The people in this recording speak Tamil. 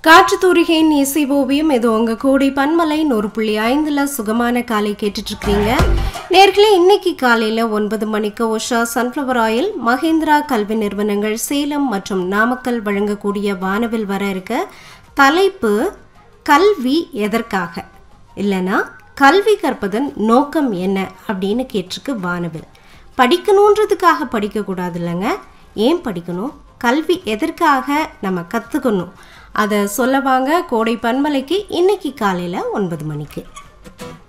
காற்று தூரிகையின் இசை ஓவியம் இது உங்க கூடி பன்மலை நூறு புள்ளி ஐந்துல சுகமான காலை கேட்டுட்டு இருக்கீங்க நேர்களே இன்னைக்கு காலையில ஒன்பது மணிக்கு உஷா சன்ஃப்ளவர் ஆயில் மகேந்திரா கல்வி நிறுவனங்கள் சேலம் மற்றும் நாமக்கல் வழங்கக்கூடிய வானவில் வர இருக்க தலைப்பு கல்வி எதற்காக இல்லைன்னா கல்வி கற்பதன் நோக்கம் என்ன அப்படின்னு கேட்டிருக்கு வானவில் படிக்கணுன்றதுக்காக படிக்கக்கூடாது இல்லைங்க ஏன் படிக்கணும் கல்வி எதற்காக நம்ம கற்றுக்கணும் அதை சொல்ல வாங்க கோடை பன்மலைக்கு இன்னைக்கு காலையில் ஒன்பது மணிக்கு